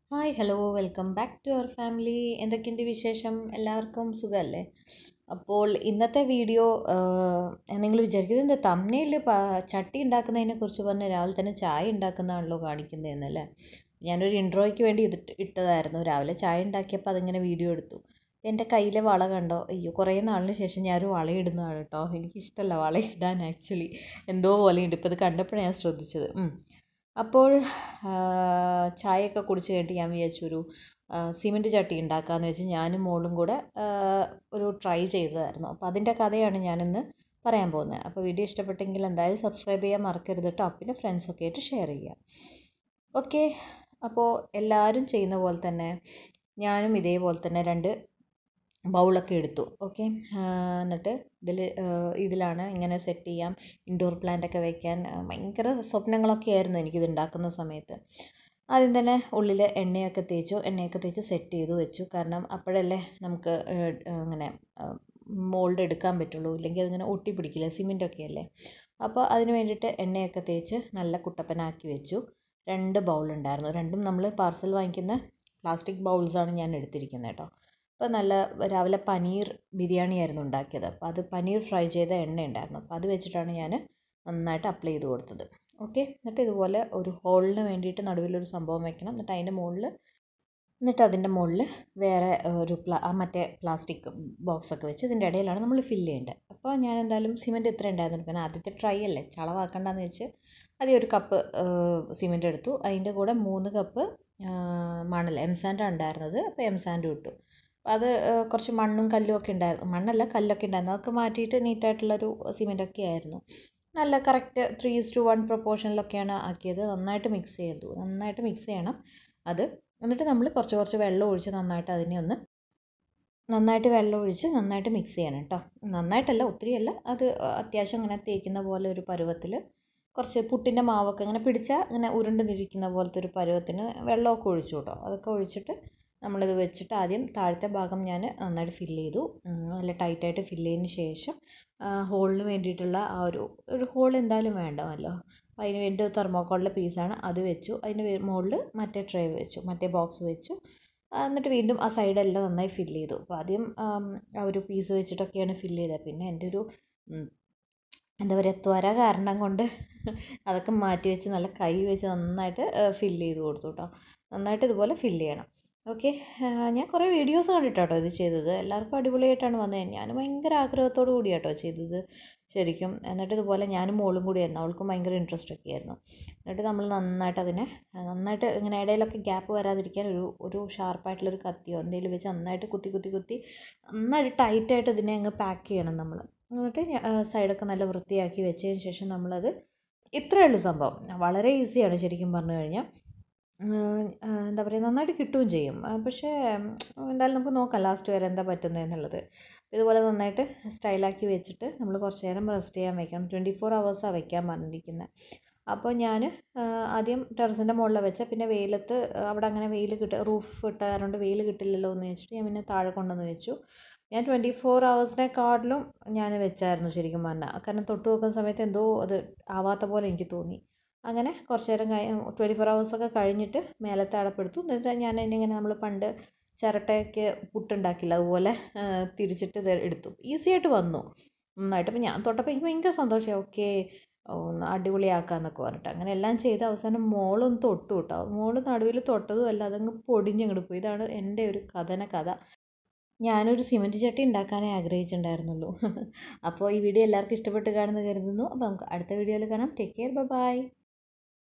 Hi hello welcome back to our family എന്തൊക്കെയുണ്ട് വിശേഷം എല്ലാവർക്കും സുഖമല്ലേ അപ്പോൾ ഇന്നത്തെ വീഡിയോ നിങ്ങൾ വിചാരിക്കുന്നത് എന്താ തമ്മനയിൽ ചട്ടി ഉണ്ടാക്കുന്നതിനെ കുറിച്ച് പറഞ്ഞ് രാവിലെ തന്നെ ചായ ഉണ്ടാക്കുന്നതാണല്ലോ കാണിക്കുന്നതെന്നല്ലേ ഞാനൊരു ഇൻട്രോയ്ക്ക് വേണ്ടി ഇതിട്ട് ഇട്ടതായിരുന്നു രാവിലെ ചായ ഉണ്ടാക്കിയപ്പോൾ അതിങ്ങനെ വീഡിയോ എടുത്തു എൻ്റെ കയ്യിലെ വള കണ്ടോ അയ്യോ കുറേ നാളിന് ശേഷം ഞാനൊരു വള ഇടുന്നതാണ് കേട്ടോ എനിക്കിഷ്ടമല്ല വള ഇടാൻ ആക്ച്വലി എന്തോ പോലെയുണ്ട് ഇപ്പോൾ ഇത് കണ്ടപ്പോഴാണ് ഞാൻ ശ്രദ്ധിച്ചത് ഉം. അപ്പോൾ ചായയൊക്കെ കുടിച്ച് കഴിഞ്ഞിട്ട് ഞാൻ വിചാരിച്ചൊരു സിമൻറ്റ് ചട്ടി ഉണ്ടാക്കാമെന്ന് വെച്ച് ഞാനും മോളും കൂടെ ആ, ഒരു ട്രൈ ചെയ്തതായിരുന്നു അപ്പോൾ അതിൻ്റെ കഥയാണ് ഞാനിന്ന് പറയാൻ പോകുന്നത് അപ്പോൾ വീഡിയോ ഇഷ്ടപ്പെട്ടെങ്കിൽ എന്തായാലും സബ്സ്ക്രൈബ് ചെയ്യാൻ മറക്കരുത് കേട്ടോ പിന്നെ ഫ്രണ്ട്സൊക്കെ ആയിട്ട് ഷെയർ ചെയ്യുക ഓക്കെ അപ്പോൾ എല്ലാവരും ചെയ്യുന്ന പോലെ തന്നെ ഞാനും ഇതേപോലെ തന്നെ രണ്ട് ബൗളൊക്കെ എടുത്തു ഓക്കെ എന്നിട്ട് ഇതിൽ ഇതിലാണ് ഇങ്ങനെ സെറ്റ് ചെയ്യാം ഇൻഡോർ പ്ലാന്റ് ഒക്കെ വെക്കാൻ ആ, ഭയങ്കര സ്വപ്നങ്ങളൊക്കെ ആയിരുന്നു എനിക്കിത് ഉണ്ടാക്കുന്ന സമയത്ത് ആദ്യം തന്നെ ഉള്ളിൽ എണ്ണയൊക്കെ തേച്ചു എണ്ണയൊക്കെ തേച്ച് സെറ്റ് ചെയ്തു വെച്ചു കാരണം അപ്പോഴല്ലേ നമുക്ക് ഏ, അങ്ങനെ മോൾഡ് എടുക്കാൻ പറ്റുള്ളൂ ഇല്ലെങ്കിൽ അതിങ്ങനെ ഒട്ടി പിടിക്കില്ല സിമെൻ്റൊക്കെ അല്ലേ അപ്പോൾ അതിന് വേണ്ടിയിട്ട് എണ്ണയൊക്കെ തേച്ച് നല്ല കുട്ടപ്പനാക്കി വെച്ചു രണ്ട് ബൗൾ ഉണ്ടായിരുന്നു രണ്ടും നമ്മൾ പാർസൽ വാങ്ങിക്കുന്ന പ്ലാസ്റ്റിക് ബൗൾസാണ് ഞാൻ എടുത്തിരിക്കുന്നത് കേട്ടോ അപ്പോൾ നല്ല രാവിലെ പനീർ ബിരിയാണി ആയിരുന്നു ഉണ്ടാക്കിയത് അപ്പോൾ അത് പനീർ ഫ്രൈ ചെയ്ത എണ്ണ ഉണ്ടായിരുന്നു അപ്പോൾ അത് വെച്ചിട്ടാണ് ഞാൻ നന്നായിട്ട് അപ്ലൈ ചെയ്ത് കൊടുത്തത് ഓക്കെ എന്നിട്ട് ഇതുപോലെ ഒരു ഹോളിന് വേണ്ടിയിട്ട് നടുവിലൊരു സംഭവം വെക്കണം എന്നിട്ട് അതിൻ്റെ മുകളിൽ എന്നിട്ട് അതിൻ്റെ മുകളിൽ വേറെ ഒരു പ്ലാ ആ മറ്റേ പ്ലാസ്റ്റിക് ബോക്സൊക്കെ വെച്ച് ഇതിൻ്റെ ഇടയിലാണ് നമ്മൾ ഫില്ല് ചെയ്യേണ്ടത് അപ്പോൾ ഞാൻ എന്തായാലും സിമെൻറ്റ് ഇത്ര ഉണ്ടായിരുന്നു കാരണം ആദ്യത്തെ ട്രൈ അല്ലേ ചളവാക്കണ്ടെന്ന് വെച്ച് ആദ്യം ഒരു കപ്പ് സിമെൻറ്റ് എടുത്തു അതിൻ്റെ കൂടെ മൂന്ന് കപ്പ് മണൽ എം സാൻഡാണ് ഉണ്ടായിരുന്നത് അപ്പോൾ എം സാൻഡും ഇട്ടു അത് ആ, കുറച്ച് മണ്ണും കല്ലും ഒക്കെ ഉണ്ടായിരുന്നു മണ്ണല്ല കല്ലൊക്കെ ഉണ്ടായിരുന്നു അതൊക്കെ മാറ്റിയിട്ട് നീറ്റായിട്ടുള്ളൊരു സിമെൻ്റൊക്കെ ആയിരുന്നു നല്ല correct three is to one പ്രൊപ്പോർഷനിലൊക്കെയാണ് ആക്കിയത് നന്നായിട്ട് മിക്സ് ചെയ്തു നന്നായിട്ട് മിക്സ് ചെയ്യണം അത് എന്നിട്ട് നമ്മൾ കുറച്ച് കുറച്ച് വെള്ളം ഒഴിച്ച് നന്നായിട്ട് അതിനെ ഒന്ന് നന്നായിട്ട് വെള്ളം ഒഴിച്ച് നന്നായിട്ട് മിക്സ് ചെയ്യണം കേട്ടോ നന്നായിട്ടല്ല ഒത്തിരിയല്ല അത് അത്യാവശ്യം ഇങ്ങനെ തേക്കുന്ന പോലെ ഒരു പരുവത്തിൽ കുറച്ച് പുട്ടിൻ്റെ മാവൊക്കെ ഇങ്ങനെ പിടിച്ചാൽ ഇങ്ങനെ ഉരുണ്ട് നിരിക്കുന്ന പോലത്തെ ഒരു പരുവത്തിന് വെള്ളമൊക്കെ ഒഴിച്ചു കേട്ടോ അതൊക്കെ ഒഴിച്ചിട്ട് നമ്മളിത് വെച്ചിട്ട് ആദ്യം താഴത്തെ ഭാഗം ഞാൻ നന്നായിട്ട് ഫില്ല് ചെയ്തു ഉം, നല്ല ടൈറ്റായിട്ട് ഫില്ല് ചെയ്തതിന് ശേഷം ഹോളിന് വേണ്ടിയിട്ടുള്ള ആ ഒരു ഒരു ഹോൾ എന്തായാലും വേണ്ടമല്ലോ അപ്പോൾ അതിന് വേണ്ടി തെർമോക്കോളിൻ്റെ പീസാണ് അത് വെച്ചു അതിന് മുകളിൽ മറ്റേ ട്രേ വെച്ചു മറ്റേ ബോക്സ് വെച്ചു ആ, എന്നിട്ട് വീണ്ടും ആ സൈഡെല്ലാം നന്നായി ഫില്ല് ചെയ്തു അപ്പോൾ ആദ്യം ആം, ആ ഒരു പീസ് വെച്ചിട്ടൊക്കെയാണ് ഫില്ല് ചെയ്തത് പിന്നെ എൻ്റെ ഒരു ഉം, എന്താ പറയുക ത്വര കാരണം കൊണ്ട് അതൊക്കെ മാറ്റി വെച്ച് നല്ല കൈ വെച്ച് നന്നായിട്ട് ഫില്ല് ചെയ്ത് കൊടുത്തു കേട്ടോ നന്നായിട്ട് ഇതുപോലെ ഫില്ല് ചെയ്യണം ഓക്കെ ഞാൻ കുറേ വീഡിയോസ് കണ്ടിട്ടാട്ടോ ഇത് ചെയ്തത് എല്ലാവർക്കും അടിപൊളിയായിട്ടാണ് വന്നത് ഞാൻ ഭയങ്കര ആഗ്രഹത്തോടു കൂടിയാട്ടോ ചെയ്തത് ശരിക്കും എന്നിട്ട് ഇതുപോലെ ഞാനും മോളും കൂടിയായിരുന്നു അവൾക്കും ഭയങ്കര ഇൻട്രസ്റ്റ് ഒക്കെ ആയിരുന്നു എന്നിട്ട് നമ്മൾ നന്നായിട്ട് അതിനെ ആ, നന്നായിട്ട് ഇങ്ങനെ ഇടയിലൊക്കെ ഗ്യാപ്പ് വരാതിരിക്കാൻ ഒരു ഒരു ഷാർപ്പായിട്ടുള്ളൊരു കത്തിയോ എന്തെങ്കിലും വെച്ച് നന്നായിട്ട് കുത്തി കുത്തി കുത്തി നന്നായിട്ട് ടൈറ്റായിട്ട് ഇതിനെ അങ്ങ് പാക്ക് ചെയ്യണം നമ്മൾ എന്നിട്ട് ഞാ- ആ, സൈഡൊക്കെ നല്ല വൃത്തിയാക്കി വെച്ചതിന് ശേഷം നമ്മളത് ഇത്രയേ ഉള്ളൂ സംഭവം വളരെ ഈസിയാണ് ശരിക്കും പറഞ്ഞു കഴിഞ്ഞാൽ എന്താ പറയുക നന്നായിട്ട് കിട്ടുകയും ചെയ്യും ആ, പക്ഷേ ഉം, എന്തായാലും നമുക്ക് നോക്കാം ലാസ്റ്റ് വരെ എന്താ പറ്റുന്നത് എന്നുള്ളത് ഇതുപോലെ നന്നായിട്ട് സ്റ്റൈലാക്കി വെച്ചിട്ട് നമ്മൾ കുറച്ച് നേരം റെസ്റ്റ് ചെയ്യാൻ വെക്കണം ട്വൻറ്റി ഫോർ ഹവേഴ്സാണ് വെക്കാൻ പറഞ്ഞിരിക്കുന്നത് അപ്പോൾ ഞാൻ ആദ്യം ടെറസിൻ്റെ മുകളിൽ വെച്ച പിന്നെ വെയിലത്ത് അവിടെ അങ്ങനെ വെയിൽ കിട്ടുക റൂഫ് ഇട്ട കാരണം വെയിൽ കിട്ടില്ലല്ലോ എന്ന് വെച്ചിട്ട് ഞാൻ പിന്നെ താഴെ കൊണ്ടുവന്ന് വെച്ചു ഞാൻ ട്വൻറ്റി ഫോർ ഹവേഴ്സിനെക്കാട്ടിലും ഞാൻ വെച്ചായിരുന്നു ശരിക്കും പറഞ്ഞാൽ കാരണം തൊട്ട് നോക്കുന്ന സമയത്ത് എന്തോ അത് ആവാത്ത പോലെ എനിക്ക് തോന്നി അങ്ങനെ കുറച്ച് നേരം കഴി ട്വൻറ്റി ഫോർ ഹവേഴ്സൊക്കെ കഴിഞ്ഞിട്ട് മേലത്തെ അടപ്പെടുത്തു എന്നിട്ട് ഞാൻ അതിനിങ്ങനെ നമ്മൾ പണ്ട് ചിരട്ടയ്ക്ക് പുട്ടുണ്ടാക്കില്ല അതുപോലെ ആ, തിരിച്ചിട്ട് ഇത് എടുത്തു ഈസി ആയിട്ട് വന്നു നന്നായിട്ട് അപ്പോൾ ഞാൻ തൊട്ടപ്പോൾ എനിക്ക് ഭയങ്കര സന്തോഷമായി ഓക്കെ ഒന്ന് അടിപൊളിയാക്കാന്നൊക്കെ പറഞ്ഞിട്ട് അങ്ങനെ എല്ലാം ചെയ്ത് അവസാനം മോളൊന്ന് തൊട്ടു കേട്ടോ മോള് നടുവിൽ തൊട്ടതും അല്ല അതങ്ങ് പൊടിഞ്ഞങ്ങോട്ട് പോയി ഇതാണ് എൻ്റെ ഒരു കഥന കഥ ഞാനൊരു സിമൻറ്റ് ചട്ടി ഉണ്ടാക്കാനേ ആഗ്രഹിച്ചിട്ടുണ്ടായിരുന്നുള്ളൂ അപ്പോൾ ഈ വീഡിയോ എല്ലാവർക്കും ഇഷ്ടപ്പെട്ട് കാണുമെന്ന് കരുതുന്നു അപ്പോൾ നമുക്ക് അടുത്ത വീഡിയോയിൽ കാണാം ടേക്ക് കെയർ ബൈ